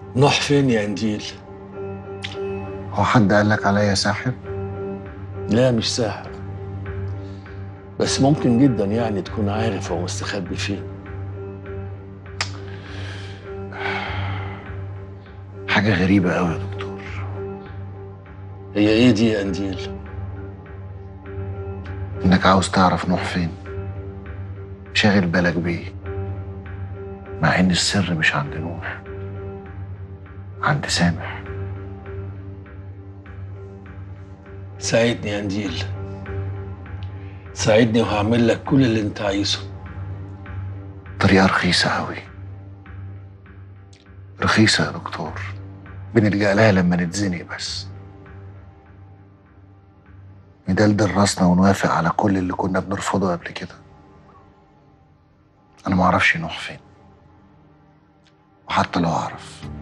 نوح فين يا انديل هو حد قال لك عليا ساحر لا مش ساحر بس ممكن جدا يعني تكون عارف هو مستخبي فين حاجه غريبه قوي يا دكتور هي ايه دي يا انديل انك عاوز تعرف نوح فين شاغل بالك بيه مع ان السر مش عند نوح عند سامح ساعدني يا انديل ساعدني وهعمل لك كل اللي انت عايزه طريقه رخيصه قوي رخيصه يا دكتور بنلجأ لها لما نتزنق بس ندلدل راسنا ونوافق على كل اللي كنا بنرفضه قبل كده انا ما اعرفش نوح فين وحتى لو اعرف